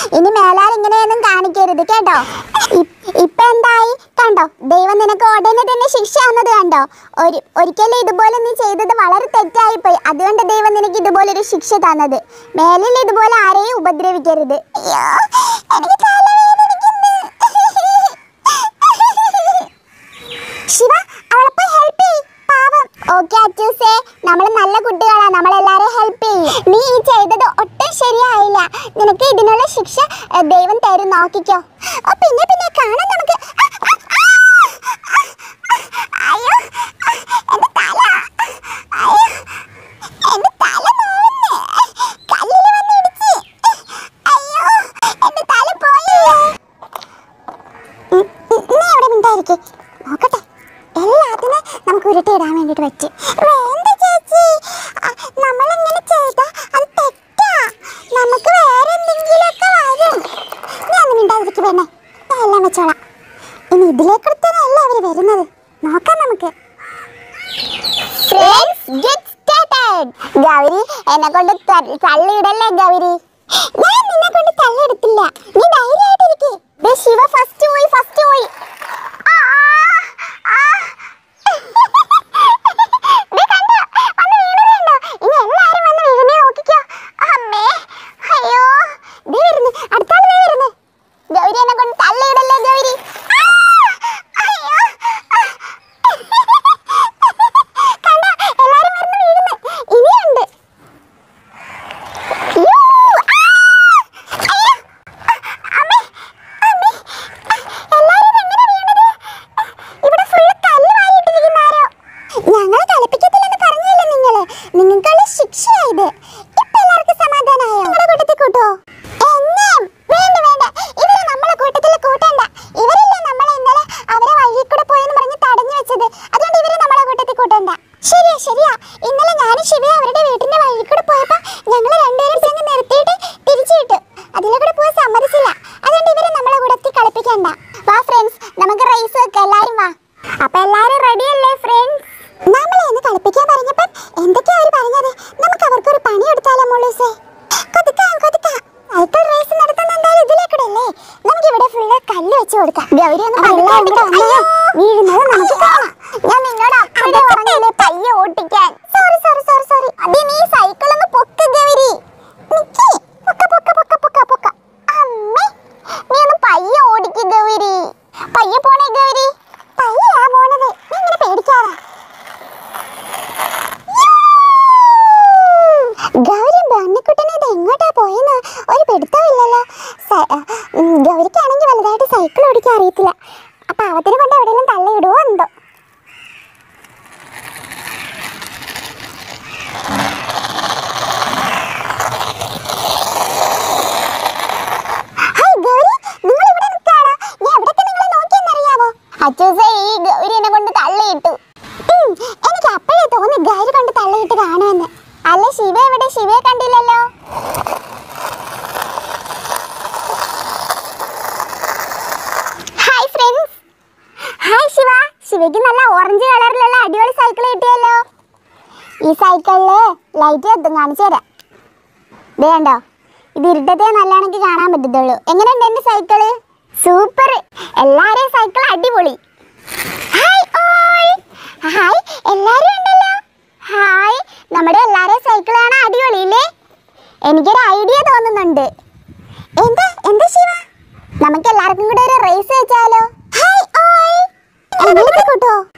ഇനി മേലാൽ ഇങ്ങനെയൊന്നും കാണിക്കരുത് കേട്ടോ ഇ- ഇപ്പൊ എന്തായി കണ്ടോ ദൈവം നിനക്ക് ഉടനെ തന്നെ ശിക്ഷ തന്നത് കണ്ടോ ഒരു ഒരിക്കലും ഇതുപോലെ നീ ചെയ്തത് വളരെ തെറ്റായിപ്പോയി അതുകൊണ്ട് ദൈവം നിനക്ക് ഇതുപോലെ ഒരു ശിക്ഷ തന്നത് മേലിൽ ഇതുപോലെ ആരെയും ഉപദ്രവിക്കരുത് അയ്യോ എനിക്ക് തലവേദനിക്കുന്നു. ശിവ അവളെ പോയി ഹെൽപ്പ് ചെയ് പാവം ഓക്കെ അച്ചൂസേ നമ്മൾ നല്ല കുട്ടികളാ നമ്മൾ എല്ലാവരെയും ഹെൽപ്പ് ചെയ്യും നീ ഈ ചെയ്തത് ഒട്ടും ശരിയായില്ല നിനക്ക് ഇതിനുള്ള ശിക്ഷ ഏ, ദൈവം തരും നോക്കിക്കോ ഓ പിന്നെ പിന്നെ കാണാം നമുക്ക് ആ, ആ, ആ, ആ, ആ, അയ്യോ ആ, എന്റെ തല അയ്യോ എന്റെ തല നോവുന്നു കല്ലിൽ വന്ന് ഇടിച്ച് അയ്യോ എന്റെ തല പോയല്ലോ ഉം, ഉം, നീ എവിടെ മിണ്ടായിരിക്കെ നോക്കട്ടെ എല്ലാത്തിനും നമുക്ക് ഉരുട്ടിയിടാൻ വേണ്ടിട്ട് പറ്റും വേണ്ട ചേച്ചി നമ്മളിങ്ങനെ ചെയ്ത അത് തെറ്റാ നമുക്ക് വേറെ എന്തെങ്കിലുമൊക്കെ വരും നീ ഒന്നും മിണ്ടാതിരിക്കും പെണ്ണെ ഞാൻ എല്ലാം വെച്ചോളാം ഇനി ഇതിലേക്കൂടെ അവര് വരുന്നത് നോക്കാം നമുക്ക് ഗൗരി എന്നെ കൊണ്ട് ത- തള്ളിയിടല്ലേ ഗൗരി ഞാൻ നിന്നെ കൊണ്ട് തള്ളിയിടത്തില്ല നീ ധൈര്യമായിട്ടിരിക്കേ ശിവ ഫസ്റ്റ് പോയി ഫസ്റ്റ് പോയി ആ, ആ, ആ. ദേ കണ്ടോ? വന്ന് വീണത് കണ്ടോ? ഇനി എല്ലാരും വന്ന് വീഴുന്നേ നോക്കിക്കോ. അമ്മേ, അയ്യോ. ദേ വരുന്നു, അടുത്ത ആള് ദേ വരുന്നു. ഗൗരി എന്നെ കൊണ്ട് തള്ളിയിടല്ലേ ഗൗരി ആ, അയ്യോ. കണ്ടോ? എല്ലാരും വരുന്ന് വീഴുന്നു. ഇനിയുണ്ട്. യ്യോ, ആ, അയ്യോ. അമ്മേ, അമ്മേ. എല്ലാരും എങ്ങനെ വീണത് ഇവിടെ ഫുള്ള് കല്ല് വാരിയിട്ടിരിക്കുന്ന ആരോ ഞങ്ങൾ കളിപ്പിക്കത്തില്ലെന്ന് പറഞ്ഞില്ലേ നിങ്ങള് നിങ്ങൾക്കുള്ള ശിക്ഷയായത് ഇപ്പൊ എല്ലാവർക്കും സമാധാനമായോ നിങ്ങളുടെ കൂട്ടത്തിൽ കൂട്ടോ എന്നെ വേണ്ട വേണ്ട ഇവരെ നമ്മളെ കൂട്ടത്തിൽ കൂട്ടണ്ട ഇവരല്ലേ നമ്മളെ ഇന്നലെ അവരെ വഴി കൂടെ പോയെന്ന് പറഞ്ഞ് തടഞ്ഞു വെച്ചത് അതുകൊണ്ട് ഇവരെ നമ്മളെ കൂട്ടത്തിൽ കൂട്ടണ്ട ശരിയാ ശരിയാ ഇന്നലെ ഞാനും ശിവയെ അവരുടെ വീട്ടിന്റെ വഴി കൂടെ പോയപ്പോ ഞങ്ങൾ രണ്ടുപേരും ചെന്ന് നിർത്തിയിട്ട് തിരിച്ചു വിട്ടു അതിലെ കൂടെ പോകാൻ സമ്മതിച്ചില്ല അതുകൊണ്ട് ഇവരെ നമ്മളെ കൂടത്തിൽ കളിപ്പിക്കണ്ട വാ ഫ്രണ്ട്സ് നമുക്ക് റൈസ് വെക്കാം എല്ലാരും വാ അപ്പൊ എല്ലാരും റെഡി അല്ലേ ഫ്രണ്ട്സ് നമ്മളെ ഒന്ന് കളിപ്പിക്കാൻ പറഞ്ഞപ്പോൾ എന്തൊക്കെയാ അവര് പറഞ്ഞത് നമുക്ക് അവർക്കൊരു പണി എടുത്താലോ മോളൂസേ കൊതുക്കാം കൊതുക്കാം സൈക്കിൾ റേസ് നടത്തുന്ന എന്തായാലും ഇതിലേക്കൂടെ അല്ലേ നമുക്ക് ഇവിടെ ഫുള്ള് കല്ല് വെച്ച് കൊടുക്കാം ഗൗരി ഒന്ന് വെള്ളം ഇവിടെ വന്നോ വീഴുന്നത് നമുക്ക് കാണാം ഞാൻ നിന്നോട് അപ്പോഴേ പറഞ്ഞില്ലേ പയ്യെ ഓട്ടിക്കാൻ സോറി സോറി സോറി സോറി അത് നീ സൈക്കിൾ ഒന്ന് പൊക്ക് ഗൗരി നിക്ക് പൊക്ക പൊക്ക പൊക്ക പൊക്ക പൊക്ക അമ്മേ നീ ഒന്ന് പയ്യെ ഓടിക്ക് ഗൗരി പയ്യെ പോണേ ഗൗരി പയ്യയാ പോണത് നീ ഇങ്ങനെ പേടിക്കാതെ ഗൗരി ബണ്ണിക്കുട്ടനെ ഇത് എങ്ങോട്ടാ പോയെന്ന് ഒരു പിടുത്തമില്ലല്ലോ സ- ആ, ഉം, ഗൗരിക്കാണെങ്കിൽ വലുതായിട്ട് സൈക്കിൾ ഓടിക്കാൻ അറിയത്തില്ല അപ്പൊ അവത്തിനെ കൊണ്ട് എവിടെയെങ്കിലും തള്ളിയിടുവോ എന്തോ ഹായ് ഗൗരി നിങ്ങൾ ഇവിടെ നിൽക്കാണോ ഞാൻ എവിടൊക്കെ നിങ്ങളെ നോക്കിയെന്നറിയാവോ അച്ചൂസേ ഈ ഗൗരി എന്നെ കൊണ്ട് തള്ളിയിട്ടു ഉം, എനിക്ക് അപ്പോഴേ തോന്നി ഗൗരി കൊണ്ട് തള്ളിയിട്ട് കാണുമെന്ന് അല്ല ശിവ എവിടെ ശിവയെ കണ്ടില്ലല്ലോ ഹായ് ഫ്രണ്ട്സ് ഹായ് ശിവ ശിവയ്ക്ക് നല്ല ഓറഞ്ച് കളറിലുള്ള അടിപൊളി സൈക്കിൾ കിട്ടിയല്ലോ ഈ സൈക്കിളില് ലൈറ്റ് കത്തും കാണിച്ചു തരാം ദേ കണ്ടോ ഇത് ഇരുട്ടത്തെ നല്ലോണമെങ്കിൽ കാണാൻ പറ്റത്തുള്ളൂ എങ്ങനെയുണ്ട് എന്റെ സൈക്കിള് സൂപ്പർ എല്ലാരെയും സൈക്കിൾ അടിപൊളി ഹായ് ഓൾ ഹായ് എല്ലാരും ഉണ്ടല്ലോ ഹായ് നമ്മുടെ എല്ലാരെയും സൈക്കിൾ കാണാൻ അടിപൊളിയില്ലേ എനിക്കൊരു ഐഡിയ തോന്നുന്നുണ്ട് എന്താ എന്താ ശിവ നമുക്ക് എല്ലാവർക്കും കൂടെ ഒരു റേസ് വെച്ചാലോ ഹായ് ഓൾ കൂട്ടോ